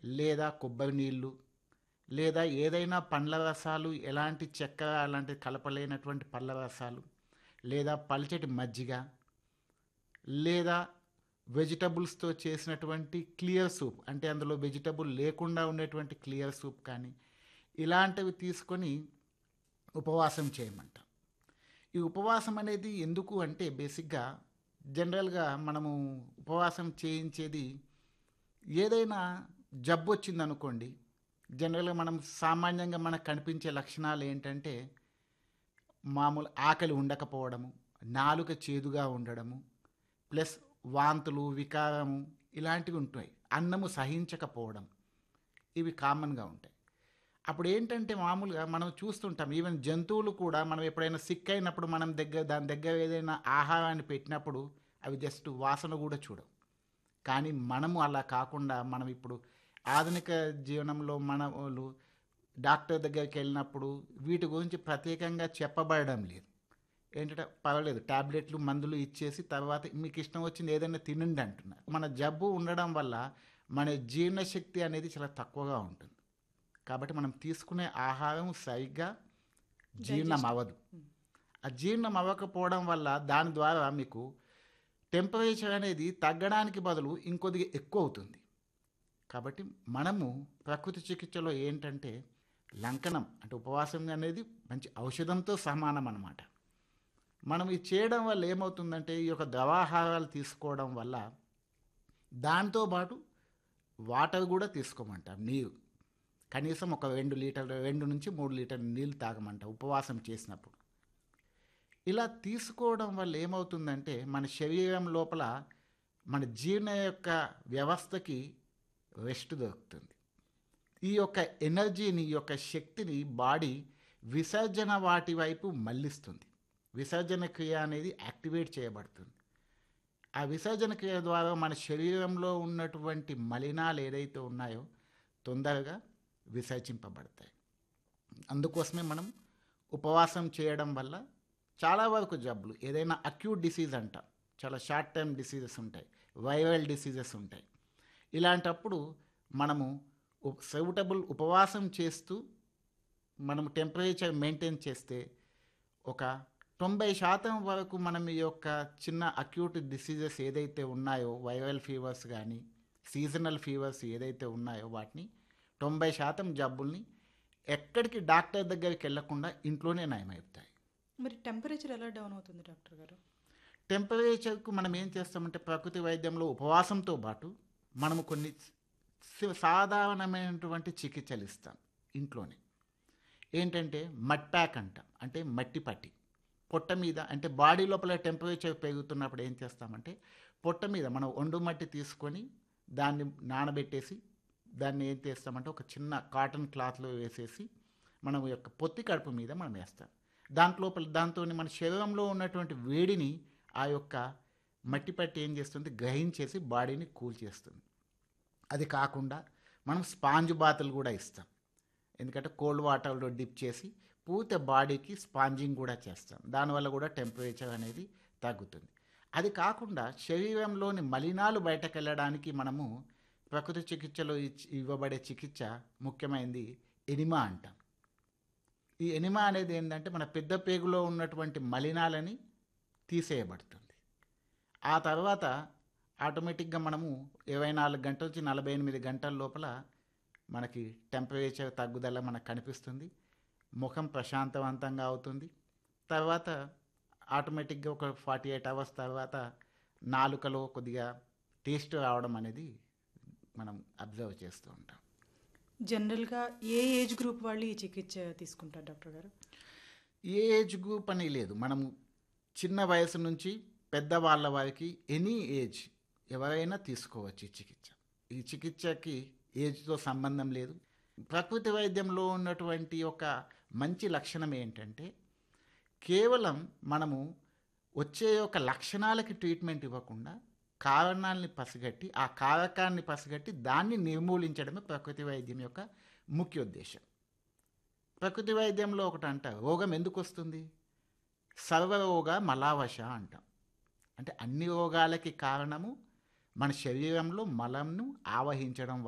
లేదా కొబ్బరి నీళ్ళు లేదా ఏదైనా పండ్ల రసాలు ఎలాంటి చక్కెర అలాంటి కలపలేనటువంటి పళ్ళ రసాలు లేదా పల్చటి మజ్జిగ లేదా వెజిటబుల్స్తో చేసినటువంటి క్లియర్ సూప్ అంటే అందులో వెజిటబుల్ లేకుండా ఉండేటువంటి క్లియర్ సూప్ కానీ ఇలాంటివి తీసుకొని ఉపవాసం చేయమంట ఈ ఉపవాసం అనేది ఎందుకు అంటే బేసిక్గా జనరల్గా మనము ఉపవాసం చేయించేది ఏదైనా జబ్బు వచ్చిందనుకోండి జనరల్గా మనం సామాన్యంగా మనకు కనిపించే లక్షణాలు ఏంటంటే మామూలు ఆకలి ఉండకపోవడము నాలుక చేదుగా ఉండడము ప్లస్ వాంతులు వికారము ఇలాంటివి ఉంటాయి అన్నము సహించకపోవడం ఇవి కామన్గా ఉంటాయి అప్పుడు ఏంటంటే మామూలుగా మనం చూస్తుంటాం ఈవెన్ జంతువులు కూడా మనం ఎప్పుడైనా సిక్ అయినప్పుడు మనం దగ్గర దాని దగ్గర ఏదైనా ఆహారాన్ని పెట్టినప్పుడు అవి జస్ట్ వాసన కూడా చూడవు కానీ మనము అలా కాకుండా మనం ఇప్పుడు ఆధునిక జీవనంలో మన వాళ్ళు డాక్టర్ దగ్గరికి వెళ్ళినప్పుడు వీటి గురించి ప్రత్యేకంగా చెప్పబడడం లేదు ఏంటంటే పర్వాలేదు టాబ్లెట్లు మందులు ఇచ్చేసి తర్వాత మీకు ఇష్టం వచ్చింది ఏదైనా తినండి అంటున్నారు మన జబ్బు ఉండడం వల్ల మన జీర్ణశక్తి అనేది చాలా తక్కువగా ఉంటుంది కాబట్టి మనం తీసుకునే ఆహారం సరిగ్గా జీర్ణం అవ్వదు ఆ జీర్ణం అవ్వకపోవడం వల్ల దాని ద్వారా మీకు టెంపరేచర్ అనేది తగ్గడానికి బదులు ఇంకొద్దిగా ఎక్కువ అవుతుంది కాబట్టి మనము ప్రకృతి చికిత్సలో ఏంటంటే లంకనం అంటే ఉపవాసం అనేది మంచి ఔషధంతో సమానం అన్నమాట మనం ఇది చేయడం వల్ల ఏమవుతుందంటే ఈ యొక్క ద్రవాహారాలు తీసుకోవడం వల్ల దాంతో పాటు వాటర్ కూడా తీసుకోమంటాం నీరు కనీసం ఒక రెండు లీటర్లు రెండు నుంచి మూడు లీటర్ల నీళ్ళు తాగమంట ఉపవాసం చేసినప్పుడు ఇలా తీసుకోవడం వల్ల ఏమవుతుందంటే మన శరీరం లోపల మన జీర్ణ యొక్క వ్యవస్థకి రెస్ట్ దొరుకుతుంది ఈ యొక్క ఎనర్జీని ఈ యొక్క శక్తిని బాడీ విసర్జన వాటి వైపు మళ్ళిస్తుంది విసర్జన క్రియ అనేది యాక్టివేట్ చేయబడుతుంది ఆ విసర్జన క్రియ ద్వారా మన శరీరంలో ఉన్నటువంటి మలినాలు ఏదైతే ఉన్నాయో తొందరగా విసర్జింపబడతాయి అందుకోసమే మనం ఉపవాసం చేయడం వల్ల చాలా వరకు జబ్బులు ఏదైనా అక్యూట్ డిసీజ్ అంట చాలా షార్ట్ టైం డిసీజెస్ ఉంటాయి వైరల్ డిసీజెస్ ఉంటాయి ఇలాంటప్పుడు మనము సూటబుల్ ఉపవాసం చేస్తూ మనం టెంపరేచర్ మెయింటైన్ చేస్తే ఒక తొంభై శాతం వరకు మనం ఈ యొక్క చిన్న అక్యూట్ డిసీజెస్ ఏదైతే ఉన్నాయో వైరల్ ఫీవర్స్ కానీ సీజనల్ ఫీవర్స్ ఏదైతే ఉన్నాయో వాటిని తొంభై శాతం జబ్బుల్ని ఎక్కడికి డాక్టర్ దగ్గరికి వెళ్లకుండా ఇంట్లోనే నయమవుతాయి మరి టెంపరేచర్ ఎలా డౌన్ అవుతుంది డాక్టర్ గారు టెంపరేచర్కు మనం ఏం చేస్తామంటే ప్రకృతి వైద్యంలో ఉపవాసంతో పాటు మనము కొన్ని సి- సాధారణమైనటువంటి చికిత్సలు ఇస్తాం ఇంట్లోనే ఏంటంటే మడ్ ప్యాక్ అంటాం అంటే మట్టి పట్టి పొట్ట మీద అంటే బాడీ లోపల టెంపరేచర్ పెరుగుతున్నప్పుడు ఏం చేస్తామంటే పొట్ట మీద మనం ఒండు మట్టి తీసుకొని దాన్ని నానబెట్టేసి దాన్ని ఏం చేస్తామంటే ఒక చిన్న కాటన్ క్లాత్లో వేసేసి మనం యొక్క పొత్తి కడుపు మీద మనం వేస్తాం దాంట్లోపల దాంతో మన శరీరంలో ఉన్నటువంటి వేడిని ఆ యొక్క మట్టి పట్టి ఏం చేస్తుంది గ్రహించేసి బాడీని కూల్ చేస్తుంది అది కాకుండా మనం స్పాంజ్ బాతులు కూడా ఇస్తాం ఎందుకంటే కోల్డ్ వాటర్లో డిప్ చేసి పూర్తి బాడీకి స్పాంజింగ్ కూడా చేస్తాం దానివల్ల కూడా టెంపరేచర్ అనేది తగ్గుతుంది అది కాకుండా శరీరంలోని మలినాలు బయటకు వెళ్ళడానికి మనము ప్రకృతి చికిత్సలో ఇచ్- ఇవ్వబడే చికిత్స ముఖ్యమైనది ఎనిమా అంటాం ఈ ఎనిమా అనేది ఏంటంటే మన పెద్ద పేగులో ఉన్నటువంటి మలినాలని తీసేయబడుతుంది ఆ తర్వాత ఆటోమేటిక్గా మనము ఇరవై నాలుగు గంటల నుంచి నలభై ఎనిమిది గంటల లోపల మనకి టెంపరేచర్ తగ్గుదల మనకు కనిపిస్తుంది ముఖం ప్రశాంతవంతంగా అవుతుంది తర్వాత ఆటోమేటిక్గా ఒక ఫార్టీ ఎయిట్ అవర్స్ తర్వాత నాలుకలో కొద్దిగా టేస్ట్ రావడం అనేది మనం అబ్జర్వ్ చేస్తూ ఉంటాం జనరల్గా ఏ ఏజ్ గ్రూప్ వాళ్ళు ఈ చికిత్స తీసుకుంటారు డాక్టర్ గారు ఏ ఏజ్ గ్రూప్ అని లేదు మనం చిన్న వయసు నుంచి పెద్ద వాళ్ళ వారికి ఎనీ ఏజ్ ఎవరైనా తీసుకోవచ్చు ఈ చికిత్స ఈ చికిత్సకి ఏజ్తో సంబంధం లేదు ప్రకృతి వైద్యంలో ఉన్నటువంటి ఒక మంచి లక్షణం ఏంటంటే కేవలం మనము వచ్చే యొక్క లక్షణాలకి ట్రీట్మెంట్ ఇవ్వకుండా కారణాలని పసిగట్టి ఆ కారకాన్ని పసిగట్టి దాన్ని నిర్మూలించడమే ప్రకృతి వైద్యం యొక్క ముఖ్య ఉద్దేశం ప్రకృతి వైద్యంలో ఒకటి అంటారు రోగం ఎందుకు వస్తుంది సర్వరోగ మలావశ అంటాం అంటే అన్ని రోగాలకి కారణము మన శరీరంలో మలంను ఆవహించడం